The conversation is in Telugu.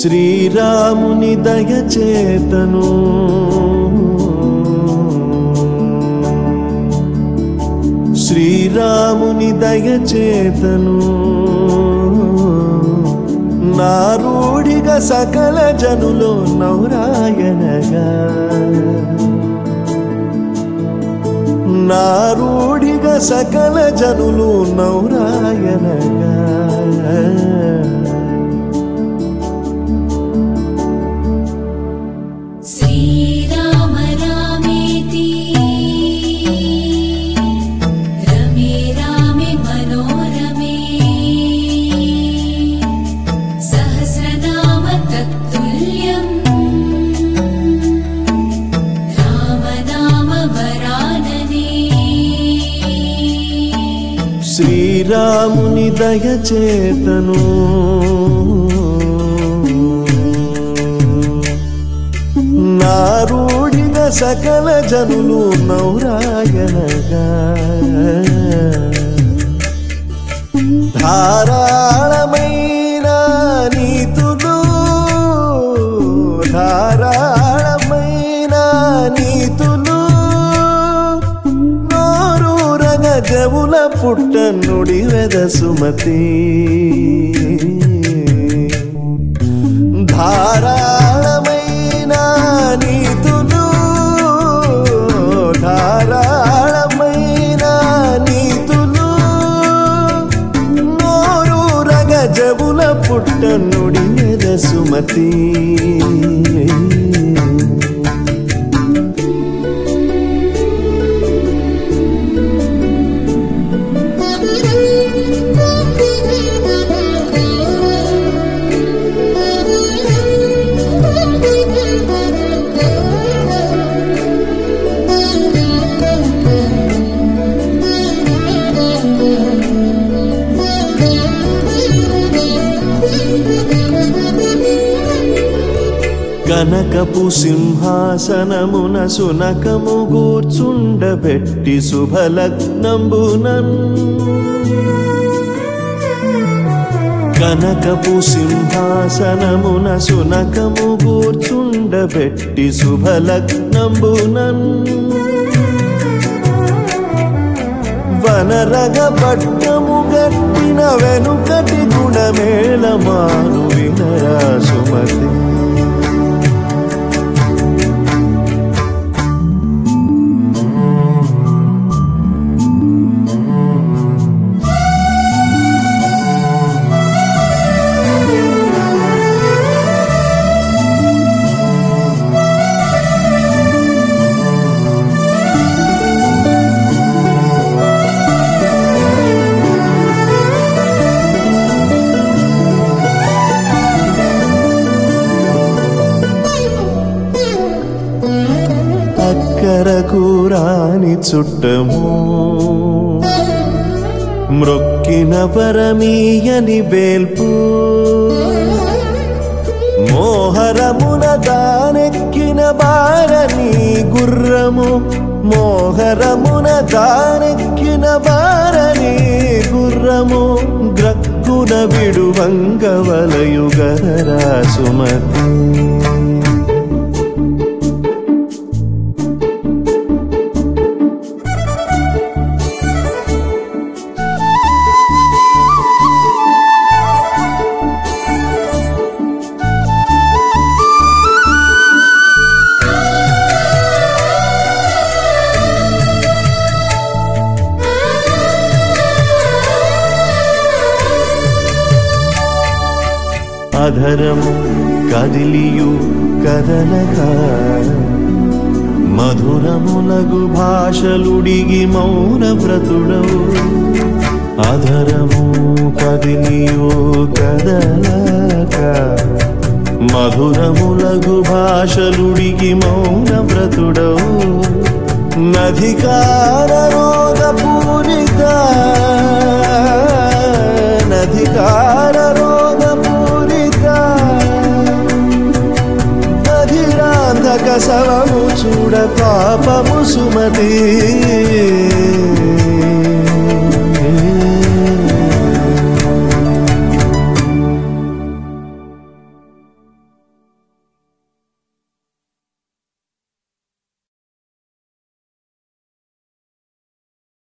శ్రీరాముని దయచేతను శ్రీరాముని దయచేతను నారూడిగా సకల జనులు నౌరాయనగా నారూడిగా సకల జనులు నౌరాయనగా श्रीराम रामेति रमे रामे मनोरमे सहस्रनाम तत्तुल्यम् राम नाम वरानने శ్రీరాముని దయచేతను నారూడిగా సకల జనులు నౌరాయనగా ధారాళమైన నీతులు ధారాళమైన నీతులు నోరూరగ జవుల పుట్ట నుడి వెద సుమతి ధారాళమైన నీతులు ధారాళమైన నీతులు నోరూరగ జవుల పుట్ట నుడి వెద సుమతి కనకపు సింహాసనమున సునకము గూర్చుండబెట్టి శుభలగ్నంబునన్ కనకపు సింహాసనమున సునకము గూర్చుండబెట్టి శుభలగ్నంబునన్ వనరగ పట్టము గట్టిన వెనుకటి గుణమేళమాను వినరా సుమతి అక్కరకు రాని చుట్టము మ్రొక్కిన పరమీయని బేల్పు మోహరమున దానెక్కిన బారని గుర్రము మోహరమున దానెక్కిన బారని గుర్రము గ్రక్కున విడువంగవలయుగరా సుమతి అధరము కదిలియు కదలగా మధురములగు భాషలుడిగి మౌన వ్రతుడవు అధరము కదిలియు కదలక మధురములగు భాషలుడిగి మౌన వ్రతుడవు నధికార రోగ పూరిత నధికార రోగ పూరిత అధిరాంధక సవము చూడ పాపము సుమతి